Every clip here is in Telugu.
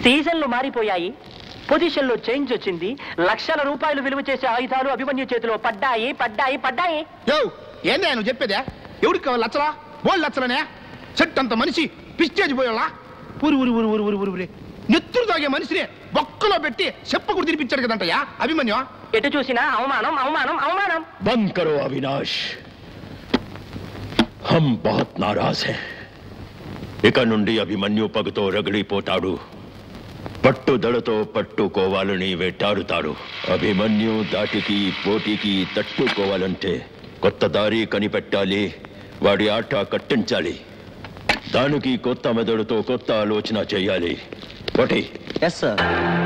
సీజన్లు మారిపోయాయి పొజిషన్లో చేంజ్ వచ్చింది లక్షల రూపాయలు విలువ చేసే ఆయుధాలు అభిమన్యు చేతిలో పడ్డాయి పడ్డాయి పడ్డాయి యో ఏందే నువ్వు చెప్పేదే ఎవరికి కావాలి లచ్చలా బోల్ లచ్చలనే చెట్టు అంత మనిషి పిస్టేజ్ పోయాలా ఊరి ఊరి ఊరి ఊరి ఊరి ఊరి ఊరి నెత్తురు తాగే మనిషిని బొక్కలో పెట్టి చెప్పకుడు తినిపించాడు కదంటయ్యా అభిమన్యు ఎటు చూసినా అవమానం అవమానం అవమానం बंद करो अविनाश हम बहुत नाराज हैं ఇక నుండి అభిమన్యు పగుతో రగిలిపోతాడు పట్టుదలతో పట్టుకోవాలని వెట్టాడుతాడు అభిమన్యు దాటికి పోటీకి తట్టుకోవాలంటే కొత్త దారి కనిపెట్టాలి వాడి ఆట కట్టించాలి దానికి కొత్త మెదడుతో కొత్త ఆలోచన చేయాలి ఒకటి ఎస్ సార్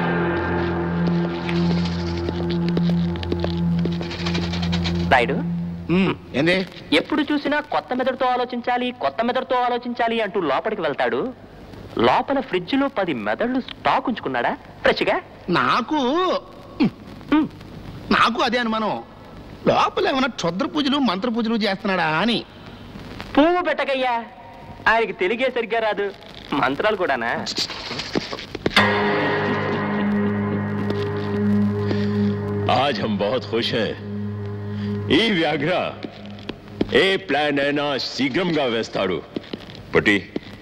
రాయుడు ఉమ్, ఏంది ఎప్పుడు చూసినా కొత్త మెదడుతో ఆలోచించాలి కొత్త మెదడుతో ఆలోచించాలి అంటూ లోపలికి వెళ్తాడు లోపల ఫ్రిడ్జ్ లో పది మెదళ్ళు స్టాక్ ఉంచుకున్నాడా ఫ్రెష్గా నాకు ఉమ్, ఉమ్. నాకు అదే అనుమానం లోపల ఏమైనా క్షుద్ర పూజలు మంత్ర పూజలు చేస్తున్నాడా అని పువ్వు పెట్టకయ్యా ఆయనకి తెలిగే సరిగ్గా రాదు మంత్రాలు కూడానా आज हम बहुत खुश हैं ఈ వ్యాఘ్ర ఏ ప్లాన్ అయినా శీఘ్రంగా వేస్తాడు పటి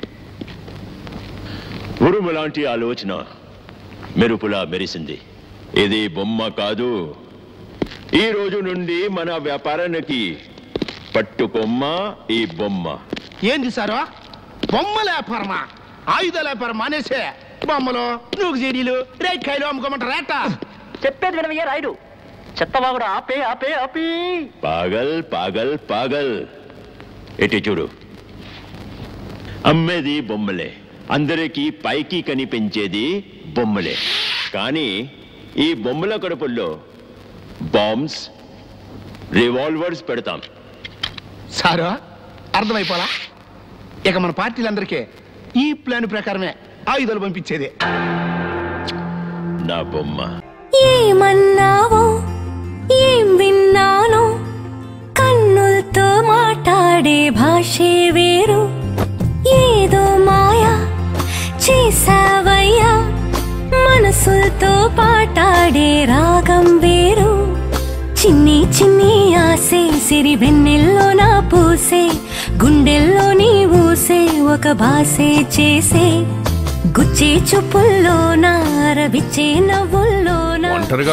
ఉరుము లాంటి ఆలోచన మెరుపులా మెరిసింది ఇది బొమ్మ కాదు ఈ రోజు నుండి మన వ్యాపారానికి పట్టుకొమ్మ ఈ బొమ్మ ఏంది సారు బొమ్మల వ్యాపారమా ఆయుధాల వ్యాపారం మానేసే బొమ్మలు నూగు జీడీలు రేట్ కాయలు అమ్ముకోమంటారా అట్ట చెప్పేది వినవయ్యా రాయుడు చెత్తవాగుడు ఆపే ఆపే ఆపి పాగల్ పాగల్ పాగల్ ఎటి చూడు అమ్మేది బొమ్మలే అందరికీ పైకి కనిపించేది బొమ్మలే కానీ ఈ బొమ్మల కడుపుల్లో బాంబ్స్ రివాల్వర్స్ పెడతాం సారు అర్థమైపోలా ఇక మన పార్టీలందరికీ ఈ ప్లాన్ ప్రకారమే ఆయుధాలు పంపించేది నా బొమ్మ ఏమన్నావో ఏం విన్నానో కన్నులతో మాట్లాడే భాషే వేరు ఏదో మాయా చేసావయ్యా మనసులతో పాటాడే రాగం వేరు చిన్ని చిన్ని ఆసే సిరి వెన్నెల్లో నా పూసే గుండెల్లో నీ ఊసే ఒక భాసే చేసే గుచ్చే చూపుల్లో నా రవిచ్చే నవ్వుల్లో నా